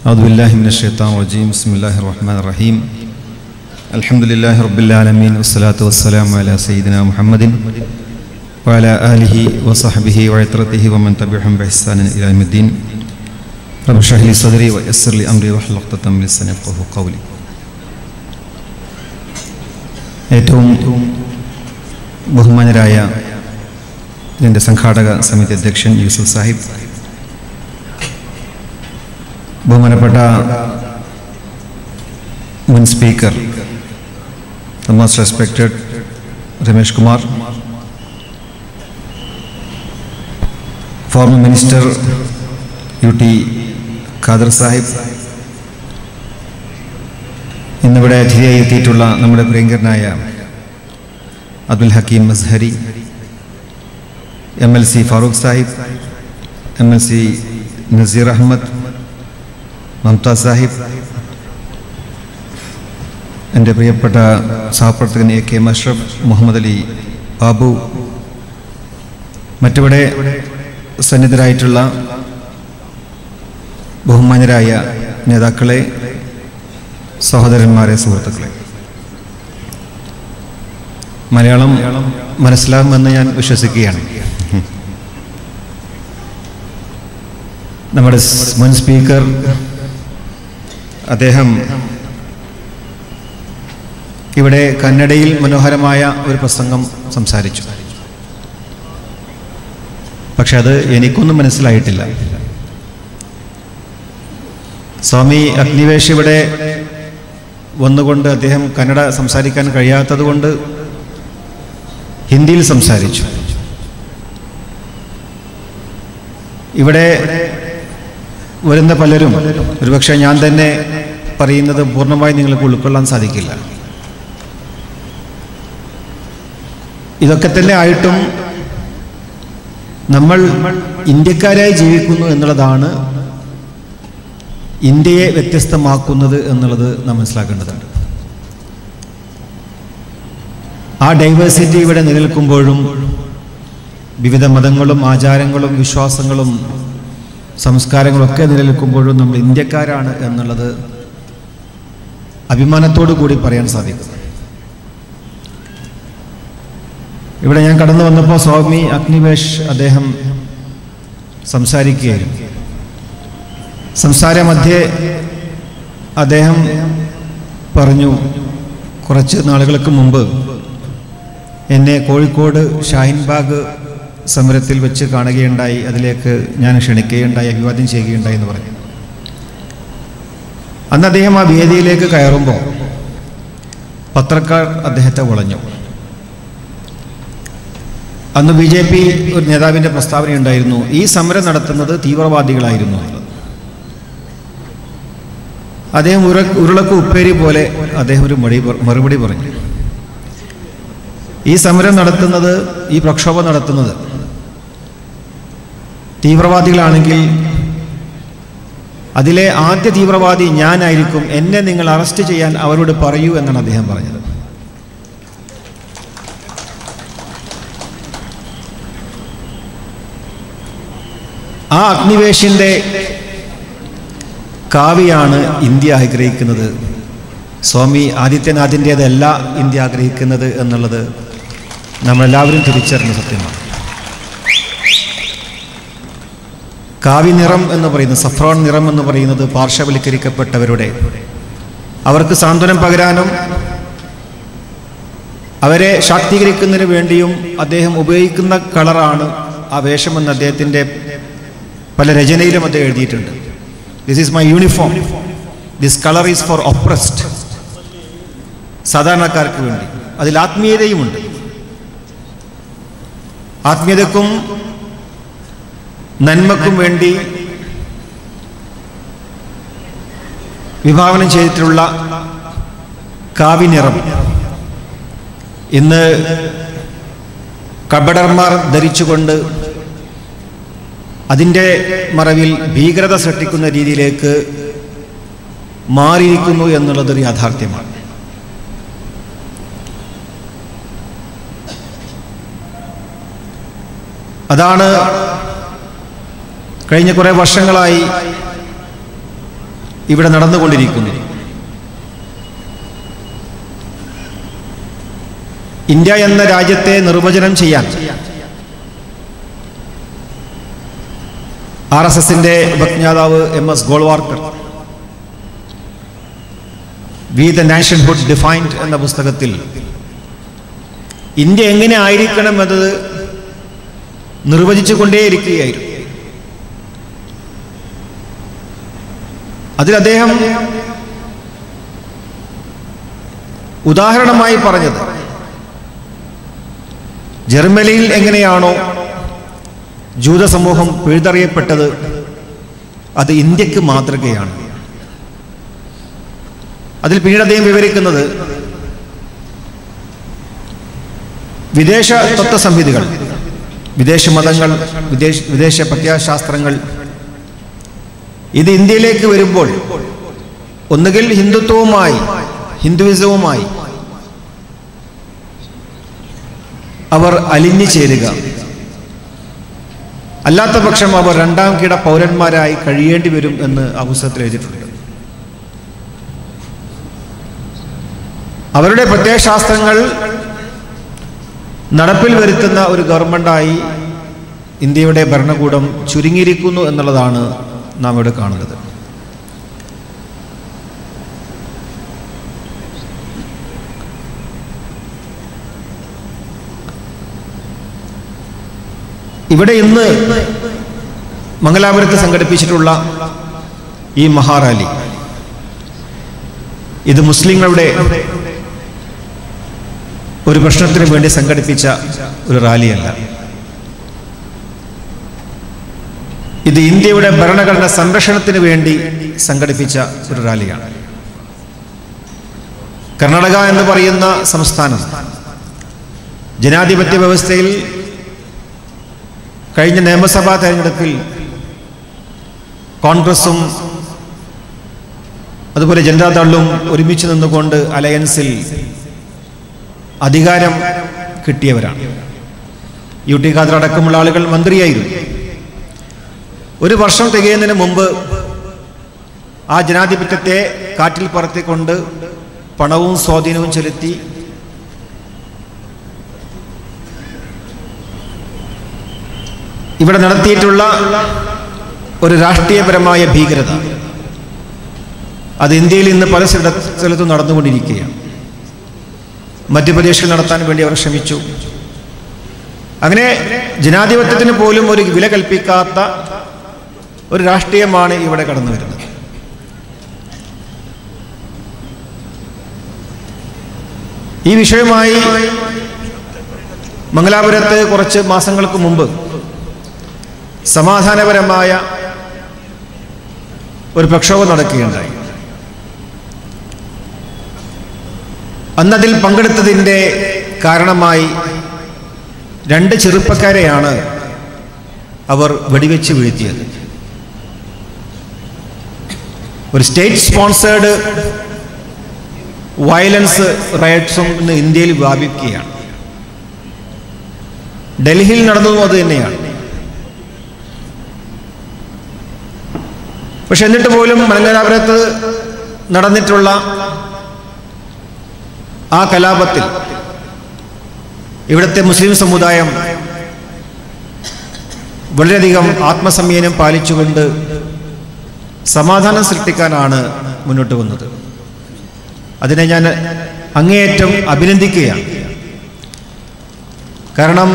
أعوذ بالله من الشيطان الرجيم بسم الله الرحمن الرحيم الحمد لله رب العالمين والصلاة والسلام على سيدنا محمد وعلى آله وصحبه وعترته ومن تبعهم بإحسان إلى يوم الدين رب اشرح لي صدري ويسر لي أمري واحلل عقدة من لساني يفقهوا قولي ഏറ്റവും ബഹുമാനരായ ഇതിൻ്റെ സംഘാടക സമിതി അധ്യക്ഷൻ യൂസുഫ് സാഹിബ് ബഹുമാനപ്പെട്ട മുൻ speaker most respected Ramesh Kumar former minister U T Khader Sahib ഇന്നിവിടെ അതിഥിയായി എത്തിയിട്ടുള്ള നമ്മുടെ പ്രിയങ്കരനായ Abdul Hakeem Mazhari M L C Farooq Sahib M L C Naseer Ahammed Mamata Sahib എൻ്റെ പ്രിയപ്പെട്ട സഹപ്രവർത്തകൻ എ കെ മഷ്റഫ് മുഹമ്മദ് അലി ബാബു മറ്റിവിടെ സന്നിധരായിട്ടുള്ള ബഹുമാനരായ നേതാക്കളെ സഹോദരന്മാരെ സുഹൃത്തുക്കളെ മലയാളം മനസ്സിലാകുമെന്ന് ഞാൻ വിശ്വസിക്കുകയാണ് നമ്മുടെ മുൻ സ്പീക്കർ അദ്ദേഹം ഇവിടെ കന്നഡയിൽ മനോഹരമായ ഒരു പ്രസംഗം സംസാരിച്ചു പക്ഷെ അത് എനിക്കൊന്നും മനസ്സിലായിട്ടില്ല സ്വാമി അഗ്നിവേഷ് ഇവിടെ വന്നുകൊണ്ട് അദ്ദേഹം കന്നഡ സംസാരിക്കാൻ കഴിയാത്തത് കൊണ്ട് ഹിന്ദിയിൽ സംസാരിച്ചു ഇവിടെ വരുന്ന പലരും ഒരുപക്ഷെ ഞാൻ തന്നെ പറയുന്നത് പൂർണ്ണമായി നിങ്ങൾക്ക് ഉൾക്കൊള്ളാൻ സാധിക്കില്ല ഇതൊക്കെ തന്നെ ആയിട്ടും നമ്മൾ ഇന്ത്യക്കാരായി ജീവിക്കുന്നു എന്നുള്ളതാണ് ഇന്ത്യയെ വ്യത്യസ്തമാക്കുന്നത് എന്നുള്ളത് നാം മനസ്സിലാക്കേണ്ടതുണ്ട് ആ ഡൈവേഴ്സിറ്റി ഇവിടെ നിലനിൽക്കുമ്പോഴും വിവിധ മതങ്ങളും ആചാരങ്ങളും വിശ്വാസങ്ങളും സംസ്കാരങ്ങളും ഒക്കെ നിലനിൽക്കുമ്പോഴും നമ്മൾ ഇന്ത്യക്കാരാണ് എന്നുള്ളത് അഭിമാനത്തോടു കൂടി പറയാൻ സാധിക്കും ഇവിടെ ഞാൻ കടന്നു വന്നപ്പോൾ സ്വാമി അഗ്നിവേഷ് അദ്ദേഹം സംസാരിക്കുകയായിരുന്നു സംസാര മധ്യേ അദ്ദേഹം പറഞ്ഞു കുറച്ച് നാളുകൾക്ക് മുമ്പ് എന്നെ കോഴിക്കോട് ഷാഹിൻബാഗ് സമരത്തിൽ വെച്ച് കാണുകയുണ്ടായി അതിലേക്ക് ഞാൻ ക്ഷണിക്കുകയുണ്ടായി അഭിവാദ്യം ചെയ്യുകയുണ്ടായി എന്ന് പറഞ്ഞു അന്ന് അദ്ദേഹം ആ വേദിയിലേക്ക് കയറുമ്പോൾ പത്രക്കാർ അദ്ദേഹത്തെ വളഞ്ഞു അന്ന് ബി ജെ പി ഒരു നേതാവിൻ്റെ പ്രസ്താവനയുണ്ടായിരുന്നു ഈ സമരം നടത്തുന്നത് തീവ്രവാദികളായിരുന്നു എന്നുള്ളത് അദ്ദേഹം ഉര ഉരുളക്ക് ഉപ്പേരി പോലെ അദ്ദേഹം ഒരു മടി മറുപടി പറഞ്ഞു ഈ സമരം നടത്തുന്നത് ഈ പ്രക്ഷോഭം നടത്തുന്നത് തീവ്രവാദികളാണെങ്കിൽ അതിലെ ആദ്യ തീവ്രവാദി ഞാനായിരിക്കും എന്നെ നിങ്ങൾ അറസ്റ്റ് ചെയ്യാൻ അവരോട് പറയൂ എന്നാണ് അദ്ദേഹം പറഞ്ഞത് ആ അഗ്നിവേശിൻ്റെ കാവ്യാണ് ഇന്ത്യ ആഗ്രഹിക്കുന്നത് സ്വാമി ആദിത്യനാഥിൻ്റേതല്ല ഇന്ത്യ ആഗ്രഹിക്കുന്നത് എന്നുള്ളത് നമ്മളെല്ലാവരും തിരിച്ചറിഞ്ഞ സത്യമാണ് കാവ്യനിറം എന്ന് പറയുന്നത് സഫ്രോൺ നിറം എന്ന് പറയുന്നത് പാർശ്വവൽക്കരിക്കപ്പെട്ടവരുടെ അവർക്ക് സാന്ത്വനം പകരാനും അവരെ ശാക്തീകരിക്കുന്നതിന് വേണ്ടിയും അദ്ദേഹം ഉപയോഗിക്കുന്ന കളറാണ് ആ വേഷമെന്ന് അദ്ദേഹത്തിൻ്റെ പല രചനയിലും അദ്ദേഹം എഴുതിയിട്ടുണ്ട് this is my uniform this colour is for oppressed സാധാരണക്കാർക്ക് വേണ്ടി അതിൽ ആത്മീയതയുമുണ്ട് ആത്മീയതക്കും നന്മക്കും വേണ്ടി വിഭാവനം ചെയ്തിട്ടുള്ള കാവിനിറം ഇന്ന് കബഡർമാർ ധരിച്ചുകൊണ്ട് അതിൻ്റെ മറവിൽ ഭീകരത സൃഷ്ടിക്കുന്ന രീതിയിലേക്ക് മാറിയിരിക്കുന്നു എന്നുള്ളതൊരു യാഥാർത്ഥ്യമാണ് അതാണ് കഴിഞ്ഞ കുറേ വർഷങ്ങളായി ഇവിടെ നടന്നുകൊണ്ടിരിക്കുന്നു ഇന്ത്യ എന്ന രാജ്യത്തെ നിർവചനം ചെയ്യാൻ ആർ എസ് എസിന്റെ ഉപജ്ഞാതാവ് M S Golwalkar we the nationhood defined എന്ന പുസ്തകത്തിൽ ഇന്ത്യ എങ്ങനെ ആയിരിക്കണം എന്നത് നിർവചിച്ചുകൊണ്ടേയിരിക്കുകയായിരുന്നു അതിൽ അദ്ദേഹം ഉദാഹരണമായി പറഞ്ഞത് ജർമ്മനിയിൽ എങ്ങനെയാണോ ജൂത സമൂഹം പിഴുതറിയപ്പെട്ടത് അത് ഇന്ത്യക്ക് മാതൃകയാണ് അതിൽ പിന്നീട് അദ്ദേഹം വിവരിക്കുന്നത് വിദേശ തത്വസംഹിതകൾ വിദേശ മതങ്ങൾ വിദേശ വിദേശ പ്രത്യാശാസ്ത്രങ്ങൾ ഇത് ഇന്ത്യയിലേക്ക് വരുമ്പോൾ ഒന്നുകിൽ ഹിന്ദുത്വവുമായി ഹിന്ദുവിസവുമായി അവർ അലിഞ്ഞു ചേരുക അല്ലാത്ത പക്ഷം അവർ രണ്ടാം കിട പൗരന്മാരായി കഴിയേണ്ടി വരും എന്ന് ആ പുസ്തകത്തിൽ എഴുതിയിട്ടുണ്ട് അവരുടെ പ്രത്യയശാസ്ത്രങ്ങൾ നടപ്പിൽ വരുത്തുന്ന ഒരു ഗവൺമെൻറ്റായി ഇന്ത്യയുടെ ഭരണകൂടം ചുരുങ്ങിയിരിക്കുന്നു എന്നുള്ളതാണ് നാം ഇവിടെ കാണുന്നത് ഇവിടെ ഇന്ന് മംഗലാപുരത്ത് സംഘടിപ്പിച്ചിട്ടുള്ള ഈ മഹാറാലി ഇത് മുസ്ലിങ്ങളുടെ ഒരു പ്രശ്നത്തിന് വേണ്ടി സംഘടിപ്പിച്ച ഒരു റാലിയല്ല ഇത് ഇന്ത്യയുടെ ഭരണഘടന സംരക്ഷണത്തിന് വേണ്ടി സംഘടിപ്പിച്ച ഒരു റാലിയാണ് കർണാടക എന്ന് പറയുന്ന സംസ്ഥാനം ജനാധിപത്യ വ്യവസ്ഥയിൽ കഴിഞ്ഞ നിയമസഭാ തെരഞ്ഞെടുപ്പിൽ കോൺഗ്രസും അതുപോലെ ജനതാദളും ഒരുമിച്ച് നിന്നുകൊണ്ട് അലയൻസിൽ അധികാരം കിട്ടിയവരാണ് യു ടി ഖാദർ അടക്കമുള്ള ആളുകൾ മന്ത്രിയായിരുന്നു ഒരു വർഷം തികയുന്നതിന് മുമ്പ് ആ ജനാധിപത്യത്തെ കാറ്റിൽ പറത്തിക്കൊണ്ട് പണവും സ്വാധീനവും ചെലുത്തി ഇവിടെ നടത്തിയിട്ടുള്ള ഒരു രാഷ്ട്രീയപരമായ ഭീകരത അത് ഇന്ത്യയിൽ ഇന്ന് പല സ്ഥല സ്ഥലത്തും നടന്നുകൊണ്ടിരിക്കുകയാണ് മധ്യപ്രദേശിൽ നടത്താൻ വേണ്ടി അവർ ശ്രമിച്ചു അങ്ങനെ ജനാധിപത്യത്തിന് പോലും ഒരു വില കൽപ്പിക്കാത്ത ഒരു രാഷ്ട്രീയമാണ് ഇവിടെ കടന്നു വരുന്നത് ഈ വിഷയമായി മംഗലാപുരത്ത് കുറച്ച് മാസങ്ങൾക്ക് മുമ്പ് സമാധാനപരമായ ഒരു പ്രക്ഷോഭം നടക്കുകയുണ്ടായി അന്നതിൽ പങ്കെടുത്തതിൻ്റെ കാരണമായി രണ്ട് ചെറുപ്പക്കാരെയാണ് അവർ വെടിവെച്ച് വീഴ്ത്തിയത് ഒരു സ്റ്റേറ്റ് സ്പോൺസേഡ് വയലൻസ് റൈറ്റ്സും ഇന്ന് ഇന്ത്യയിൽ വ്യാപിക്കുകയാണ് ഡൽഹിയിൽ നടന്നതും അത് തന്നെയാണ് പക്ഷെ എന്നിട്ട് പോലും മലങ്കരാപുരത്ത് നടന്നിട്ടുള്ള ആ കലാപത്തിൽ ഇവിടുത്തെ മുസ്ലിം സമുദായം വളരെയധികം ആത്മസംയനം പാലിച്ചുകൊണ്ട് സമാധാനം സൃഷ്ടിക്കാനാണ് മുന്നോട്ട് വന്നത് അതിനെ ഞാൻ അങ്ങേയറ്റം അഭിനന്ദിക്കുകയാണ് കാരണം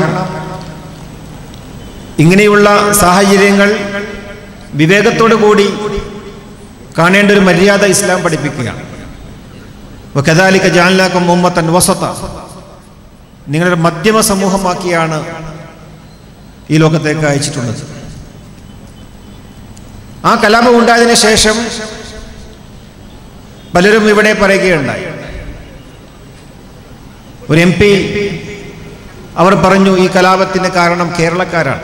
ഇങ്ങനെയുള്ള സാഹചര്യങ്ങൾ വിവേകത്തോടു കൂടി കാണേണ്ട ഒരു മര്യാദ ഇസ്ലാം പഠിപ്പിക്കുകയാണ് കഥാലിക്ക ജാൻലാക്കം മുഹമ്മത്തൻ വസത്ത നിങ്ങളുടെ മധ്യമ സമൂഹമാക്കിയാണ് ഈ ലോകത്തേക്ക് അയച്ചിട്ടുള്ളത് ആ കലാപം ഉണ്ടായതിനു ശേഷം പലരും ഇവിടെ പറയുകയുണ്ടായി ഒരു എം പി അവർ പറഞ്ഞു ഈ കലാപത്തിന് കാരണം കേരളക്കാരാണ്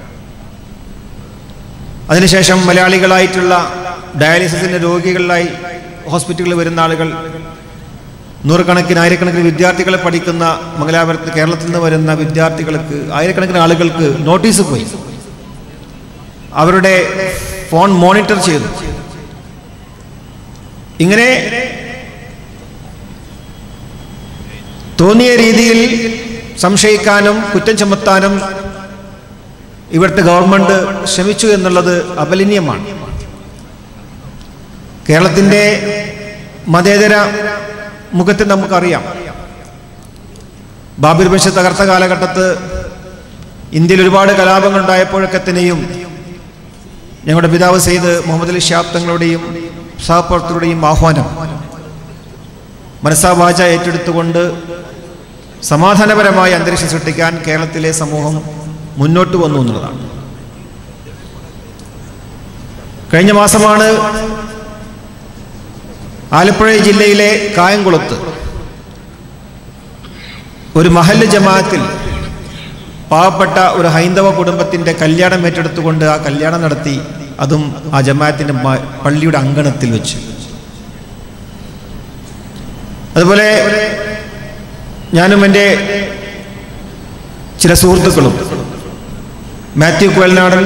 അതിനുശേഷം മലയാളികളായിട്ടുള്ള ഡയാലിസിസിന്റെ രോഗികളിലായി ഹോസ്പിറ്റലുകളിൽ വരുന്ന ആളുകൾ നൂറുകണക്കിന് ആയിരക്കണക്കിന് വിദ്യാർത്ഥികളെ പഠിക്കുന്ന മംഗലാപുരത്ത് കേരളത്തിൽ നിന്ന് വരുന്ന വിദ്യാർത്ഥികൾക്ക് ആയിരക്കണക്കിന് ആളുകൾക്ക് നോട്ടീസ് പോയി അവരുടെ ഫോൺ മോണിറ്റർ ചെയ്തു ഇങ്ങനെ തോന്നിയ രീതിയിൽ സംശയിക്കാനും കുറ്റം ചുമത്താനും ഇവിടുത്തെ ഗവൺമെന്റ് ശ്രമിച്ചു എന്നുള്ളത് അപലനീയമാണ് കേരളത്തിൻ്റെ മതേതര മുഖത്ത് നമുക്കറിയാം ബാബിർ ബഷ തകർത്ത കാലഘട്ടത്ത് ഇന്ത്യയിൽ ഒരുപാട് കലാപങ്ങൾ ഉണ്ടായപ്പോഴൊക്കെ തന്നെയും ഞങ്ങളുടെ പിതാവ് സെയ്ത് മുഹമ്മദ് അലി ഷാബ് തങ്ങളുടെയും സഹപ്രവർത്തകരുടെയും ആഹ്വാനം മനസ്സാവാച ഏറ്റെടുത്തുകൊണ്ട് സമാധാനപരമായ അന്തരീക്ഷം സൃഷ്ടിക്കാൻ കേരളത്തിലെ സമൂഹം മുന്നോട്ട് വന്നു എന്നുള്ളതാണ് കഴിഞ്ഞ മാസമാണ് ആലപ്പുഴ ജില്ലയിലെ കായംകുളത്ത് ഒരു മഹല്ല് ജമാഅത്തിൽ പാവപ്പെട്ട ഒരു ഹൈന്ദവ കുടുംബത്തിൻ്റെ കല്യാണം ഏറ്റെടുത്തുകൊണ്ട് ആ കല്യാണം നടത്തി അതും ആ ജമാഅത്തിൻ്റെ മ- പള്ളിയുടെ അങ്കണത്തിൽ വെച്ച് അതുപോലെ ഞാനും എൻ്റെ ചില സുഹൃത്തുക്കളും മാത്യു കുവൽനാടൻ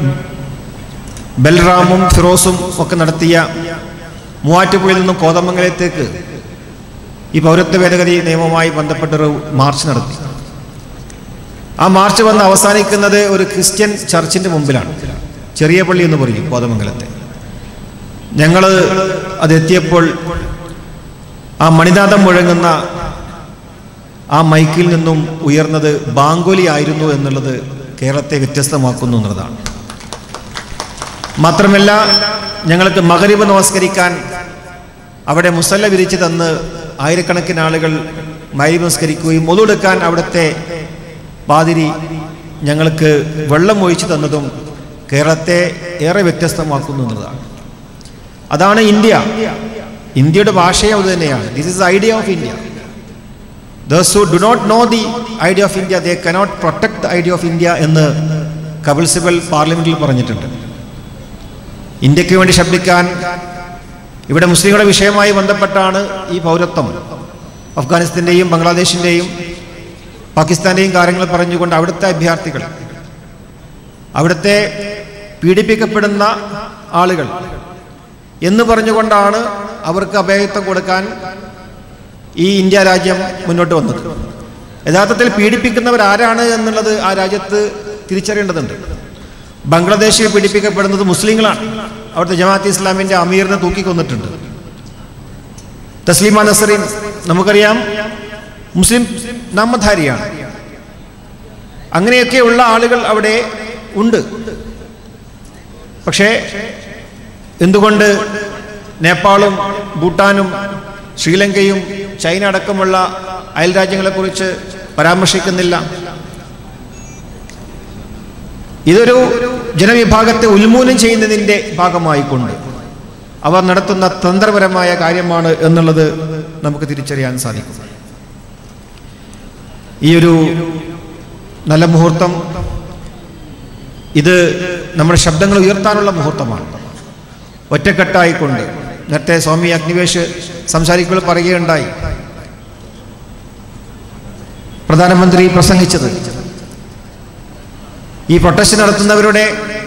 ബൽറാമും ഫിറോസും ഒക്കെ നടത്തിയ മൂവാറ്റുപുഴയിൽ നിന്നും കോതമംഗലത്തേക്ക് ഈ പൗരത്വ ഭേദഗതി നിയമവുമായി ബന്ധപ്പെട്ടൊരു മാർച്ച് നടത്തി ആ മാർച്ച് വന്ന് അവസാനിക്കുന്നത് ഒരു ക്രിസ്ത്യൻ ചർച്ചിൻ്റെ മുമ്പിലാണ് ചെറിയ പള്ളി എന്ന് പറയും കോതമംഗലത്തെ ഞങ്ങൾ അതെത്തിയപ്പോൾ ആ മണിനാഥം മുഴങ്ങുന്ന ആ മൈക്കിൽ നിന്നും ഉയർന്നത് ബാങ്കോലി ആയിരുന്നു എന്നുള്ളത് കേരളത്തെ വ്യത്യസ്തമാക്കുന്നു എന്നുള്ളതാണ് മാത്രമല്ല ഞങ്ങൾക്ക് മകരീബ് നമസ്കരിക്കാൻ അവിടെ മുസല്ല വിരിച്ച് തന്ന് ആയിരക്കണക്കിന് ആളുകൾ മൈരി നമസ്കരിക്കുകയും ഒതുടുക്കാൻ അവിടുത്തെ പാതിരി ഞങ്ങൾക്ക് വെള്ളം ഒഴിച്ചു തന്നതും കേരളത്തെ ഏറെ വ്യത്യസ്തമാക്കുന്നു എന്നുള്ളതാണ് അതാണ് ഇന്ത്യ ഇന്ത്യയുടെ ഭാഷയും അത് തന്നെയാണ് this is idea of India those who do not know the idea of India they cannot protect the idea of India എന്ന് കപിൽ സിബൽ പാർലമെന്റിൽ പറഞ്ഞിട്ടുണ്ട് ഇന്ത്യക്ക് വേണ്ടി ശബ്ദിക്കാൻ ഇവിടെ മുസ്ലിങ്ങളുടെ വിഷയമായി ബന്ധപ്പെട്ടാണ് ഈ പൗരത്വം അഫ്ഗാനിസ്ഥാൻ്റെയും ബംഗ്ലാദേശിൻ്റെയും പാകിസ്ഥാൻ്റെയും കാര്യങ്ങൾ പറഞ്ഞുകൊണ്ട് അവിടുത്തെ അഭ്യർത്ഥികൾ അവിടുത്തെ പീഡിപ്പിക്കപ്പെടുന്ന ആളുകൾ എന്ന് പറഞ്ഞുകൊണ്ടാണ് അവർക്ക് അഭയത്വം കൊടുക്കാൻ ഈ ഇന്ത്യ രാജ്യം മുന്നോട്ട് വന്നത് യഥാർത്ഥത്തിൽ പീഡിപ്പിക്കുന്നവർ ആരാണ് എന്നുള്ളത് ആ രാജ്യത്ത് തിരിച്ചറിയേണ്ടതുണ്ട് ബംഗ്ലാദേശിൽ പീഡിപ്പിക്കപ്പെടുന്നത് മുസ്ലിങ്ങളാണ് അവിടുത്തെ ജമാഅത്ത് ഇസ്ലാമിന്റെ അമീറിനെ തൂക്കിക്കൊന്നിട്ടുണ്ട് തസ്ലീമ നസറീൻ നമുക്കറിയാം മുസ്ലിം നാമധാരിയാണ് അങ്ങനെയൊക്കെയുള്ള ആളുകൾ അവിടെ ഉണ്ട് പക്ഷേ എന്തുകൊണ്ട് നേപ്പാളും ഭൂട്ടാനും ശ്രീലങ്കയും ചൈന അടക്കമുള്ള അയൽ രാജ്യങ്ങളെക്കുറിച്ച് പരാമർശിക്കുന്നില്ല ഇതൊരു ജനവിഭാഗത്തെ ഉന്മൂലനം ചെയ്യുന്നതിൻ്റെ ഭാഗമായിക്കൊണ്ട് അവർ നടത്തുന്ന തന്ത്രപരമായ കാര്യമാണ് എന്നുള്ളത് നമുക്ക് തിരിച്ചറിയാൻ സാധിക്കും ഈ ഒരു നല്ല മുഹൂർത്തം ഇത് നമ്മുടെ ശബ്ദങ്ങൾ ഉയർത്താനുള്ള മുഹൂർത്തമാണ് ഒറ്റക്കെട്ടായിക്കൊണ്ട് നേരത്തെ സ്വാമി അഗ്നിവേശ് സംസാരിക്കുമ്പോൾ പറയുകയുണ്ടായി പ്രധാനമന്ത്രി പ്രസംഗിച്ചത് ഈ പ്രൊട്ടസ്റ്റ് നടത്തുന്നവരുടെ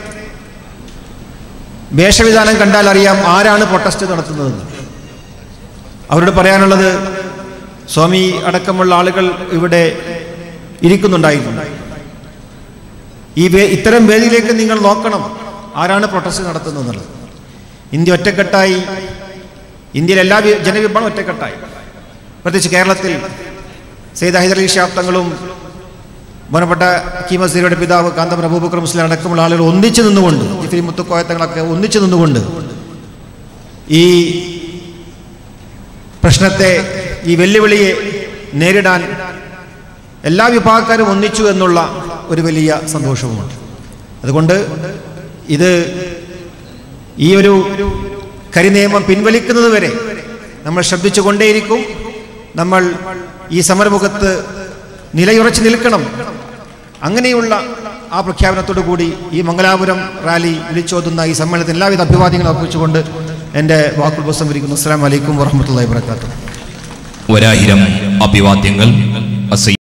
വേഷവിധാനം കണ്ടാൽ അറിയാം ആരാണ് പ്രൊട്ടസ്റ്റ് നടത്തുന്നതെന്ന് അവരോട് പറയാനുള്ളത് സ്വാമി അടക്കമുള്ള ആളുകൾ ഇവിടെ ഇരിക്കുന്നുണ്ടായിരുന്നു ഈ വേ- ഇത്തരം വേദിയിലേക്ക് നിങ്ങൾ നോക്കണം ആരാണ് പ്രൊട്ടസ്റ്റ് നടത്തുന്നത് ഇന്ത്യ ഒറ്റക്കെട്ടായി ഇന്ത്യയിലെ എല്ലാ വി- ജനവിഭാഗം ഒറ്റക്കെട്ടായി പ്രത്യേകിച്ച് കേരളത്തിൽ സെയ്ദ് ഹൈദർ അലി ഷാബ് തങ്ങളും ബഹുമാനപ്പെട്ട കീമസീരയുടെ പിതാവ് കാന്തം അബൂബക്കർ മുസ്ലിം അടക്കമുള്ള ആളുകൾ ഒന്നിച്ചു നിന്നുകൊണ്ട് ജിഫിരി മുത്തുക്കോയത്തങ്ങളൊക്കെ ഒന്നിച്ചു നിന്നുകൊണ്ട് ഈ പ്രശ്നത്തെ ഈ വെല്ലുവിളിയെ നേരിടാൻ എല്ലാ വിഭാഗക്കാരും ഒന്നിച്ചു എന്നുള്ള ഒരു വലിയ സന്തോഷവുമുണ്ട് അതുകൊണ്ട് ഇത് ഈ ഒരു കരിനിയമം പിൻവലിക്കുന്നത് വരെ നമ്മൾ ശ്രദ്ധിച്ചു കൊണ്ടേയിരിക്കും നമ്മൾ ഈ സമരമുഖത്ത് നിലയുറച്ചു നിൽക്കണം അങ്ങനെയുള്ള ആ പ്രഖ്യാപനത്തോടു കൂടി ഈ മംഗലാപുരം റാലി വിളിച്ചോതുന്ന ഈ സമ്മേളനത്തിൽ എല്ലാവിധ അഭിവാദ്യങ്ങളും അർപ്പിച്ചുകൊണ്ട് എൻ്റെ വാക്കുകൾ പുസ്തകം ഇരിക്കുന്നു അസ്സാം വലൈക്കും വാഹമത്തല്ലാ വാത്തു ഒരായിരം അഭിവാദ്യങ്ങൾ അസൈ